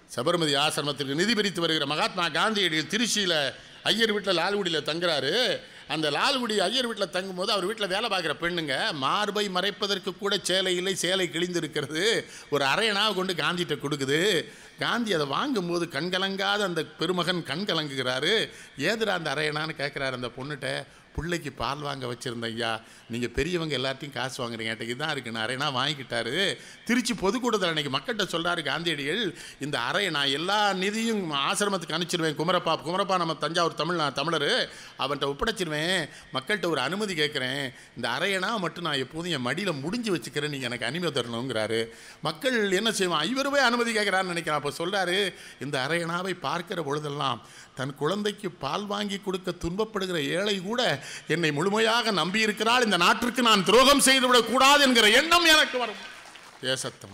சபர்மதி ஆசிரமத்திற்கு நிதி பிரித்து வருகிற மகாத்மா காந்தியடிகள் திருச்சியில் ஐயர் வீட்டில் லால்குடியில் தங்குறாரு அந்த லால்குடி ஐயர் வீட்டில் தங்கும்போது அவர் வீட்டில் வேலை பார்க்குற பெண்ணுங்க மார்பை மறைப்பதற்கு கூட சேலை இல்லை சேலை கிழிந்து இருக்கிறது ஒரு அரையனாவை கொண்டு காந்திகிட்ட கொடுக்குது காந்தி அதை வாங்கும்போது கண்கலங்காத அந்த பெருமகன் கண் கலங்குகிறாரு ஏதுடா அந்த அரையனான்னு கேட்குறாரு அந்த பொண்ணுகிட்ட பிள்ளைக்கு பால் வாங்க வச்சுருந்த ஐயா நீங்கள் பெரியவங்க எல்லாத்தையும் காசு வாங்குறீங்க என்கிட்ட இதுதான் இருக்குன்னு அரையனா வாங்கிக்கிட்டாரு திருச்சி பொதுக்கூட்டத்தில் அன்றைக்கி மக்கள்கிட்ட சொல்கிறாரு காந்தியடிகள் இந்த அறையை நான் எல்லா நிதியும் ஆசிரமத்துக்கு அனுப்பிச்சிருவேன் குமரப்பா குமரப்பா நம்ம தஞ்சாவூர் தமிழ் நான் தமிழர் அவன்கிட்ட ஒப்படைச்சிருவேன் மக்கள்கிட்ட ஒரு அனுமதி கேட்குறேன் இந்த அரையனா மட்டும் நான் எப்போதும் என் மடியில் முடிஞ்சு வச்சுக்கிறேன் நீங்கள் எனக்கு அனுமதி தரணுங்கிறாரு மக்கள் என்ன செய்வான் இவருவே அனுமதி கேட்குறான்னு நினைக்கிறேன் அப்போ சொல்கிறாரு இந்த அரையனாவை பார்க்கிற பொழுதெல்லாம் தன் குழந்தைக்கு பால் வாங்கி கொடுக்க துன்பப்படுகிற ஏழை கூட என்னை முழுமையாக நம்பியிருக்கிறாள் இந்த நாட்டிற்கு நான் துரோகம் செய்துவிடக் கூடாது என்கிற எண்ணம் எனக்கு வரும் தேசத்தம்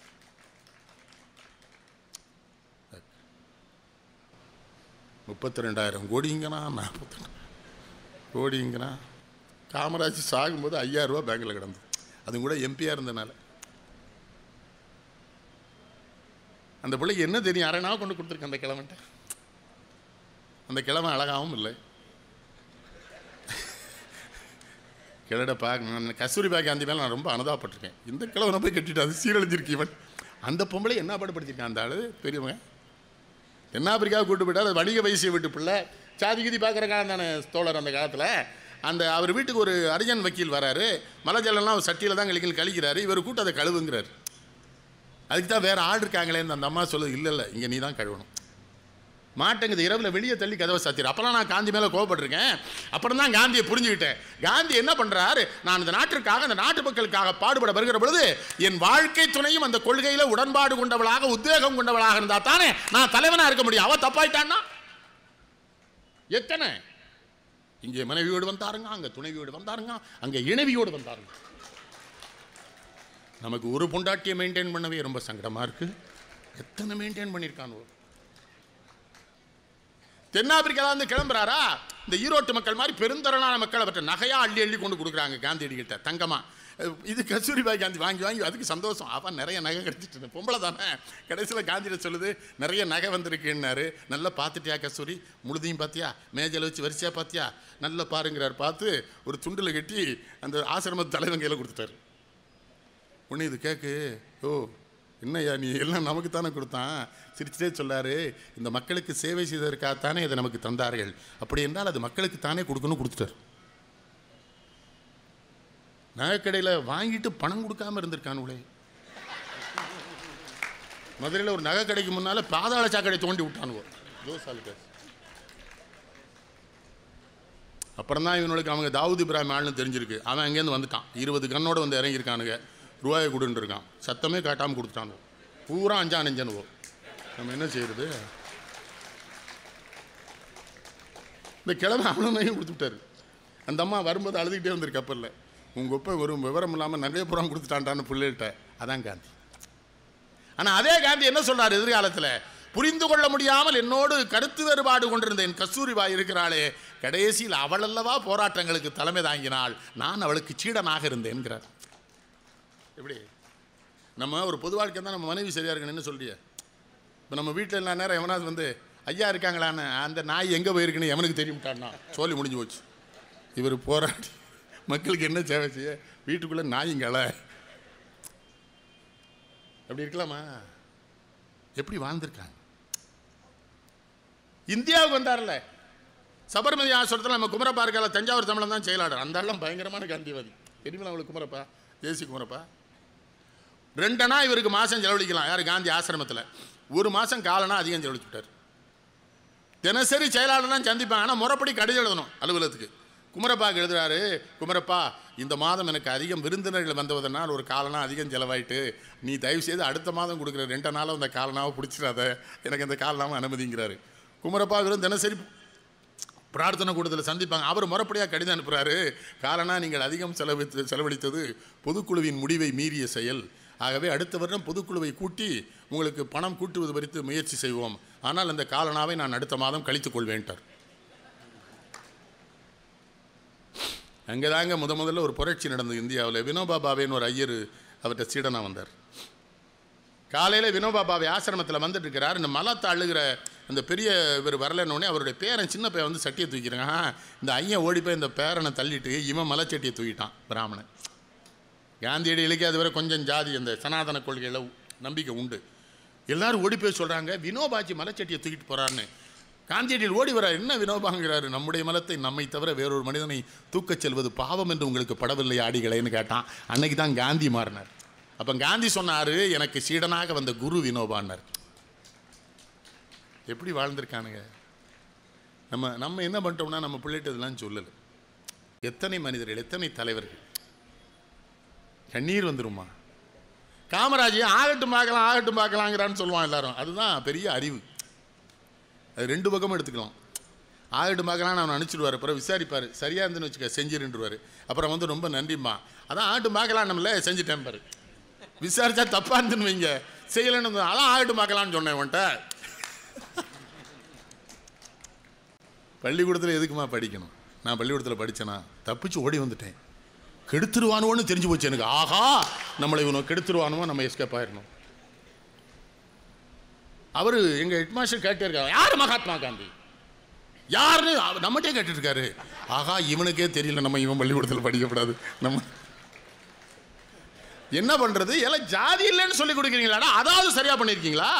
முப்பத்தி ரெண்டாயிரம் கோடிங்கண்ணா நாற்பத்தி கோடிங்கண்ணா காமராஜ் சாகும்போது ஐயாயிரம் ரூபா பேங்கில் கிடந்தது அதுவும் கூட எம்பியாக இருந்தனால அந்த பிள்ளைக்கு என்ன தெரியும் அரை நாள் கொண்டு கொடுத்துருக்கேன் அந்த கிழவன்ட்ட அந்த கிழமை அழகாகவும் இல்லை கிழட பார்க்க நான் கஸ்தூரி பாய் காந்தி மேலே நான் ரொம்ப அனுதாபப்பட்டிருக்கேன் இந்த கிழவனை போய் கட்டிட்டு அது சீரழிஞ்சிருக்கு இவன் அந்த பொம்பளை என்ன பாடுபடுத்திருக்கான் அந்த ஆளு பெரியவங்க தென்னாப்பிரிக்காவை கூட்டு போயிட்டார் அது வணிக வயசிய வீட்டு பிள்ளை சாதி கீதி பார்க்குற காலம் தானே தோழர் அந்த காலத்தில் அந்த அவர் வீட்டுக்கு ஒரு அரிஜன் வக்கீல் வராரு மலை ஜலம்லாம் அவர் சட்டியில் தான் கழிக்கல் கழிக்கிறாரு இவர் கூட்டு அதை கழுவுங்கிறார் அதுக்கு தான் வேறு ஆள் இருக்காங்களேன்னு அந்த அம்மா சொல்லுது இல்லை இல்லை இங்கே நீ தான் கழுவணும் மாட்டேங்குது இரவில் வெளியே தள்ளி கதவை சாத்திரு அப்போலாம் நான் காந்தி மேலே கோவப்பட்டிருக்கேன் அப்புறம் தான் காந்தியை புரிஞ்சுக்கிட்டேன் காந்தி என்ன பண்ணுறாரு நான் இந்த நாட்டிற்காக இந்த நாட்டு மக்களுக்காக பாடுபட வருகிற பொழுது என் வாழ்க்கை துணையும் அந்த கொள்கையில் உடன்பாடு கொண்டவளாக உத்வேகம் கொண்டவளாக இருந்தால் தானே நான் தலைவனாக இருக்க முடியும் அவ தப்பாயிட்டான்னா எத்தனை இங்கே மனைவியோடு வந்தாருங்க அங்கே துணைவியோடு வந்தாருங்க அங்கே இணைவியோடு வந்தாருங்க நமக்கு ஒரு பொண்டாட்டியை மெயின்டைன் பண்ணவே ரொம்ப சங்கடமாக இருக்குது எத்தனை மெயின்டைன் பண்ணியிருக்கானோ தென்னாப்பிரிக்கால இருந்து கிளம்புறாரா இந்த ஈரோட்டு மக்கள் மாதிரி பெருந்தரலான மக்கள் அவற்றை நகையா அள்ளி அள்ளி கொண்டு கொடுக்குறாங்க காந்தியடிகிட்ட தங்கமா அஹ் இது கஸ்தூரிபாய் காந்தி வாங்கி வாங்கி அதுக்கு சந்தோஷம் அவன் நிறைய நகை கிடைச்சிட்டு பொம்பளை தானே கடைசியில் காந்தியிட சொல்லுது நிறைய நகை வந்திருக்குன்னாரு நல்லா பார்த்துட்டியா கஸ்தூரி முழுதையும் பார்த்தியா மேஜையில் வச்சு வரிசையாக பார்த்தியா நல்லா பாருங்கிறார் பார்த்து ஒரு துண்டில் கட்டி அந்த ஆசிரம தலைவன் கையில் கொடுத்துட்டாரு ஒன்று இது கேட்கு ஓ என்னய்யா நீ எல்லாம் நமக்கு தானே கொடுத்தான் சிரிச்சிட்டே சொல்லாரு இந்த மக்களுக்கு சேவை செய்ததற்காகத்தானே இதை நமக்கு தந்தார்கள் அப்படி என்றால் அது மக்களுக்கு தானே கொடுக்கணும் கொடுத்துட்டார் நகைக்கடையில் வாங்கிட்டு பணம் கொடுக்காம இருந்திருக்கானுங்களே மதுரையில் ஒரு நகை கடைக்கு முன்னால் பாதாள சாக்கடை தோண்டி விட்டானுவோ ஜோசாலுக்கு அப்புறம் தான் இவனுக்கு அவங்க தாவூத் இப்ராஹிம் ஆள்னு தெரிஞ்சிருக்கு அவன் அங்கேருந்து வந்துட்டான் இருபது கண்ணோட வந்து இறங்கியிருக்கானுங்க ரூபாயை கொடுன்னு இருக்கான் சத்தமே காட்டாமல் கொடுத்துட்டானுவோ பூரா அஞ்சா நெஞ்சனுவோ நம்ம என்ன செய்யறது இந்த கிழமை அவனையும் கொடுத்து விட்டாரு அந்த அம்மா வரும்போது அழுதுகிட்டே வந்திருக்கு கப்பலில் உங்கள் ஒப்ப ஒரு விவரம் இல்லாமல் நிறைய புறம் கொடுத்துட்டான்டான்னு பிள்ளைகிட்ட அதான் காந்தி ஆனால் அதே காந்தி என்ன சொல்றாரு எதிர்காலத்தில் புரிந்து கொள்ள முடியாமல் என்னோடு கருத்து வேறுபாடு கொண்டிருந்த என் கஸ்தூரிபாய் இருக்கிறாளே கடைசியில் அவள் அல்லவா போராட்டங்களுக்கு தலைமை தாங்கினாள் நான் அவளுக்கு சீடனாக இருந்தேன்கிறார் எப்படி நம்ம ஒரு பொது வாழ்க்கை தான் நம்ம மனைவி சரியாக இருக்கணும் என்ன சொல்றிய இப்போ நம்ம வீட்டில் எல்லா நேரம் எவனாவது வந்து ஐயா இருக்காங்களான்னு அந்த நாய் எங்கே போயிருக்குன்னு எவனுக்கு தெரியும்ட்டான்னா சொல்லி முடிஞ்சு போச்சு இவர் போராடி மக்களுக்கு என்ன சேவை செய்ய வீட்டுக்குள்ளே நாய்ங்கள அப்படி இருக்கலாமா எப்படி வாழ்ந்திருக்காங்க இந்தியாவுக்கு வந்தார்ல சபர்மதி ஆசிரத்தில் நம்ம குமரப்பா இருக்கல தஞ்சாவூர் தமிழன் தான் செயலாளர் அந்த ஆளும் பயங்கரமான காந்திவாதி தெரியுமா அவங்களுக்கு குமரப்பா தேசி குமரப்பா ரெண்டனா இவருக்கு மாதம் செலவழிக்கலாம் யார் காந்தி ஆசிரமத்தில் ஒரு மாதம் காலனா அதிகம் செலவழிச்சுட்டார் தினசரி செயலாளர்லாம் சந்திப்பாங்க ஆனால் முறைப்படி கடிதம் எழுதணும் அலுவலகத்துக்கு குமரப்பாக்கு எழுதுறாரு குமரப்பா இந்த மாதம் எனக்கு அதிகம் விருந்தினர்கள் வந்ததனால் ஒரு காலனா அதிகம் செலவாயிட்டு நீ தயவு செய்து அடுத்த மாதம் கொடுக்குற ரெண்டு நாளும் அந்த காலனாவை பிடிச்சிடாத எனக்கு அந்த காலனாவை அனுமதிங்கிறாரு குமரப்பா வெறும் தினசரி பிரார்த்தனை கூட்டத்தில் சந்திப்பாங்க அவர் முறைப்படியாக கடிதம் அனுப்புகிறாரு காரணம் நீங்கள் அதிகம் செலவித்து செலவழித்தது பொதுக்குழுவின் முடிவை மீறிய செயல் ஆகவே அடுத்த வருடம் பொதுக்குழுவை கூட்டி உங்களுக்கு பணம் கூட்டுவது குறித்து முயற்சி செய்வோம் ஆனால் அந்த காலனாவை நான் அடுத்த மாதம் கழித்துக் கொள்வேன்ட்டார் அங்கே தாங்க முத முதல்ல ஒரு புரட்சி நடந்தது இந்தியாவில் வினோபா பாவேன்னு ஒரு ஐயர் அவர்கிட்ட சீடனாக வந்தார் காலையில் வினோபாபாவை ஆசிரமத்தில் வந்துட்டு இருக்கிறார் இந்த மலத்தை அழுகிற அந்த பெரிய இவர் வரலன்னொடனே அவருடைய பேரன் சின்ன பையன் வந்து சட்டியை தூக்கிறாங்க இந்த ஐயன் ஓடி போய் இந்த பேரனை தள்ளிட்டு இவன் மலைச்சட்டியை தூக்கிட்டான் பிராமணன் காந்தியடிகளுக்கு அது வரை கொஞ்சம் ஜாதி அந்த சனாதன கொள்கையில் நம்பிக்கை உண்டு எல்லாரும் ஓடி போய் சொல்கிறாங்க வினோபாஜி மலைச்சட்டியை தூக்கிட்டு போகிறாருன்னு காந்தியடிகள் ஓடி வரார் என்ன வினோபாங்கிறாரு நம்முடைய மலத்தை நம்மை தவிர வேறொரு மனிதனை தூக்கச் செல்வது பாவம் என்று உங்களுக்கு படவில்லை ஆடிகளேன்னு கேட்டான் அன்னைக்கு தான் காந்தி மாறினார் அப்போ காந்தி சொன்னார் எனக்கு சீடனாக வந்த குரு வினோபான்னார் எப்படி வாழ்ந்திருக்கானுங்க நம்ம நம்ம என்ன பண்ணிட்டோம்னா நம்ம பிள்ளைகிட்ட இதெல்லாம் சொல்லலை எத்தனை மனிதர்கள் எத்தனை தலைவர்கள் கண்ணீர் வந்துருமா காமராஜ் ஆகட்டும் பார்க்கலாம் ஆகட்டும் பார்க்கலாங்கிறான்னு சொல்லுவான் எல்லாரும் அதுதான் பெரிய அறிவு அது ரெண்டு பக்கமும் எடுத்துக்கலாம் ஆகட்டும் பார்க்கலாம்னு அவனை அனுப்பிச்சிடுவார் அப்புறம் விசாரிப்பார் சரியாக இருந்துன்னு வச்சுக்க செஞ்சிருன்றுவார் அப்புறம் வந்து ரொம்ப நன்றிம்மா அதான் ஆகட்டும் பார்க்கலாம் நம்மள செஞ்சுட்டேன் பாரு விசாரிச்சா தப்பா இருந்துன்னு வைங்க செய்யலைன்னு வந்து, அதான் ஆகட்டும் பார்க்கலாம்னு சொன்னேன் உன்ட்ட பள்ளிக்கூடத்தில் எதுக்குமா படிக்கணும் நான் பள்ளிக்கூடத்தில் படித்தேனா தப்பிச்சு ஓடி வந்துட்டேன் கெடுத்துருவானுவோன்னு தெரிஞ்சு போச்சு எனக்கு ஆஹா நம்மளை இவனை கெடுத்துருவானுவோ நம்ம எஸ்கேப் ஆயிடணும் அவர் எங்கள் ஹெட்மாஸ்டர் கேட்டே இருக்காரு யார் மகாத்மா காந்தி யாருன்னு அவர் நம்மகிட்டே கேட்டுட்டு இருக்காரு ஆஹா இவனுக்கே தெரியல நம்ம இவன் பள்ளிக்கூடத்தில் படிக்கக்கூடாது நம்ம என்ன பண்றது எல்லாம் ஜாதி இல்லைன்னு சொல்லி கொடுக்குறீங்களாடா அதாவது சரியா பண்ணியிருக்கீங்களா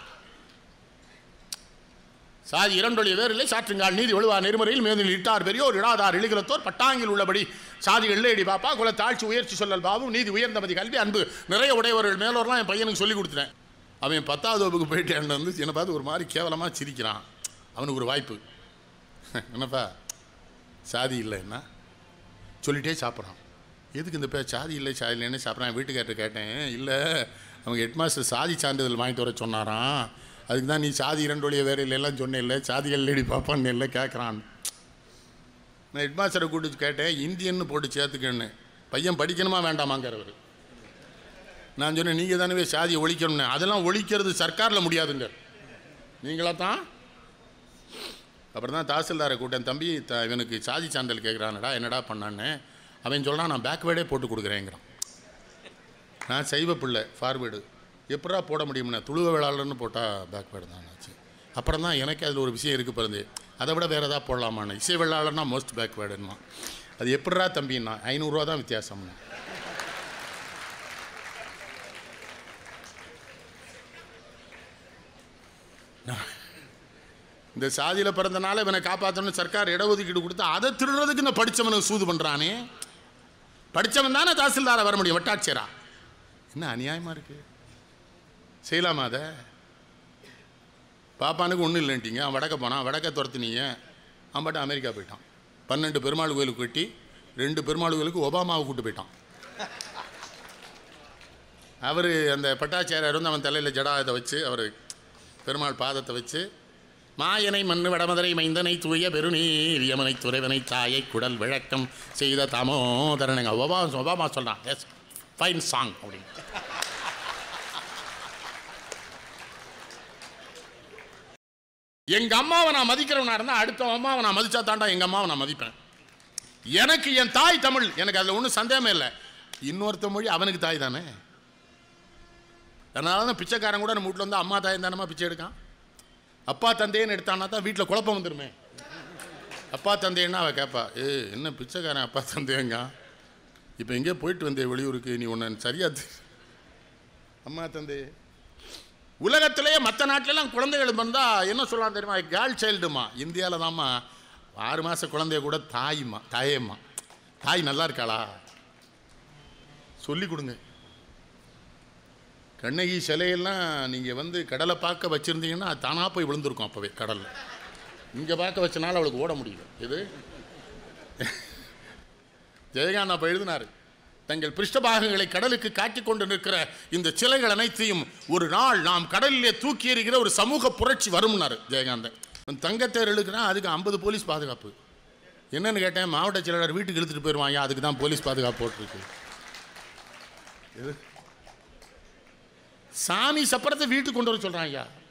சாதி இரண்டொழிய வேறில்லை சாற்றுங்கால் நீதி ஒழுவா நெருமுறையில் மேதில் இட்டார் பெரியோர் இடாதார் இழுகிறத்தோர் பட்டாங்கில் உள்ளபடி சாதிகள் எடி பாப்பா குல தாழ்ச்சி உயர்ச்சி சொல்லல் பாபு நீதி உயர்ந்தமதி கல்வி அன்பு நிறைய உடையவர்கள் மேலோர்லாம் என் பையனுக்கு சொல்லி கொடுத்துட்டேன் அவன் பத்தாவது வகுப்பு போயிட்டு என்கிட்ட வந்து என்னை பார்த்து ஒரு மாதிரி கேவலமாக சிரிக்கிறான் அவனுக்கு ஒரு வாய்ப்பு என்னப்பா சாதி இல்லைன்னா சொல்லிட்டே சாப்பிட்றான் எதுக்கு இந்த பேர் சாதி இல்லை சாதி இல்லைன்னு சாப்பிட்றான் வீட்டுக்கார்ட்ட கேட்டேன் இல்லை அவங்க ஹெட்மாஸ்டர் சாதி சான்றிதழ் வாங்கிட்டு வர சொன்னாராம் அதுக்கு தான் நீ சாதி இரண்டோடைய வேற இல்லைலாம் சொன்னேன் இல்லை சாதிகள் இல்லடி பாப்பான்னு இல்லை கேட்குறான் நான் ஹெட்மாஸ்டரை கூப்பிட்டு கேட்டேன் இந்தியன்னு போட்டு சேர்த்துக்கன்னு பையன் படிக்கணுமா வேண்டாமாங்கிறவர் நான் சொன்னேன் நீங்கள் தானே சாதியை ஒழிக்கணும்னு அதெல்லாம் ஒழிக்கிறது சர்க்காரில் முடியாதுங்க நீங்களா தான் அப்புறம் தான் தாசில்தாரை கூட்டேன் தம்பி த இவனுக்கு சாதி சான்றிதழ் கேட்குறானடா என்னடா பண்ணான்னு அவன் சொல்கிறான் நான் பேக்வேர்டே போட்டு கொடுக்குறேங்கிறான் நான் சைவ பிள்ளை ஃபார்வேர்டு எப்படா போட முடியும்னா துளுவ வேளாளர்னு போட்டால் பேக்வேர்டு தான் ஆச்சு அப்புறம் தான் எனக்கு அதில் ஒரு விஷயம் இருக்குது பிறந்து அதை விட வேறு எதாவது போடலாமான்னு இசை வேளாளர்னா மோஸ்ட் பேக்வேர்டுன்னா அது எப்படிரா தம்பின்னா ஐநூறுரூவா தான் வித்தியாசம்னா இந்த சாதியில் பிறந்தனால இவனை காப்பாற்றணும்னு சர்க்கார் இடஒதுக்கீடு கொடுத்தா அதை திருடுறதுக்கு இந்த படித்தவனுக்கு சூது பண்ணுறானே படித்தவன் தானே தாசில்தாரை வர முடியும் வட்டாட்சியரா என்ன அநியாயமாக இருக்கு செய்யலாமா அதை பாப்பானுக்கு ஒன்றும் இல்லைன்ட்டீங்க அவன் வடக்க போனான் வடக்க துரத்துனீங்க அவன் பாட்டு அமெரிக்கா போயிட்டான் பன்னெண்டு பெருமாள் கோயிலுக்கு கட்டி ரெண்டு பெருமாள் கோயிலுக்கு ஒபாமாவை கூட்டு போயிட்டான் அவர் அந்த பட்டாச்சாரியார் வந்து அவன் தலையில் ஜடாயத்தை வச்சு அவர் பெருமாள் பாதத்தை வச்சு மாயனை மண்ணு வடமதுரை மைந்தனை தூய பெருநீர் யமனை துறைவனை தாயை குடல் விளக்கம் செய்த தாமோதரனுங்க ஒபாமா ஒபாமா சொல்கிறான் எஸ் ஃபைன் சாங் அப்படின்னு எங்க அம்மாவை நான் மதிக்கிறவனா இருந்தா அடுத்த அம்மாவை நான் மதிச்சா தாண்டா எங்க அம்மாவை நான் மதிப்பேன் எனக்கு என் தாய் தமிழ் எனக்கு அதில் ஒன்றும் சந்தேகமே இல்லை இன்னொருத்த மொழி அவனுக்கு தாய் தானே அதனால தான் பிச்சைக்காரன் கூட நம்ம வீட்டில் வந்து அம்மா தாய் தானமா பிச்சை எடுக்கான் அப்பா தந்தையன்னு எடுத்தானா தான் வீட்டில் குழப்பம் வந்துருமே அப்பா தந்தைன்னா அவள் கேட்பா ஏ என்ன பிச்சைக்காரன் அப்பா தந்தையங்க இப்போ எங்கேயோ போயிட்டு வந்தே வெளியூருக்கு நீ உன்னை சரியா தெ- அம்மா தந்தை உலகத்திலேயே மற்ற நாட்டிலலாம் குழந்தைகள் வந்தால் என்ன சொல்லலாம் தெரியுமா கேர்ள் சைல்டுமா இந்தியாவில் தாம்மா ஆறு மாத குழந்தைய கூட தாய்மா தாயேம்மா தாய் நல்லா இருக்காளா சொல்லி கொடுங்க கண்ணகி சிலையெல்லாம் நீங்கள் வந்து கடலை பார்க்க வச்சுருந்தீங்கன்னா அது தானாக போய் விழுந்திருக்கும் அப்போவே கடலில் இங்கே பார்க்க வச்சனால அவளுக்கு ஓட முடியல இது ஜெயகாந்த் அப்போ எழுதினார் தங்கள் பிருஷ்டபாகங்களை கடலுக்கு காட்டிக் கொண்டு நிற்கிற இந்த சிலைகள் அனைத்தையும் ஒரு நாள் நாம் கடலிலே தூக்கி எறிகிற ஒரு சமூக புரட்சி வரும்னாரு ஜெயகாந்தன் தங்கத்தேர் இழுக்குனா அதுக்கு ஐம்பது போலீஸ் பாதுகாப்பு என்னன்னு கேட்டேன் மாவட்ட செயலாளர் வீட்டுக்கு இழுத்துட்டு போயிடுவாங்க அதுக்கு தான் போலீஸ் பாதுகாப்பு போட்டிருக்கு எது சாமி சப்பரத்தை வீட்டுக்கு கொண்டு வர சொல்கிறாங்க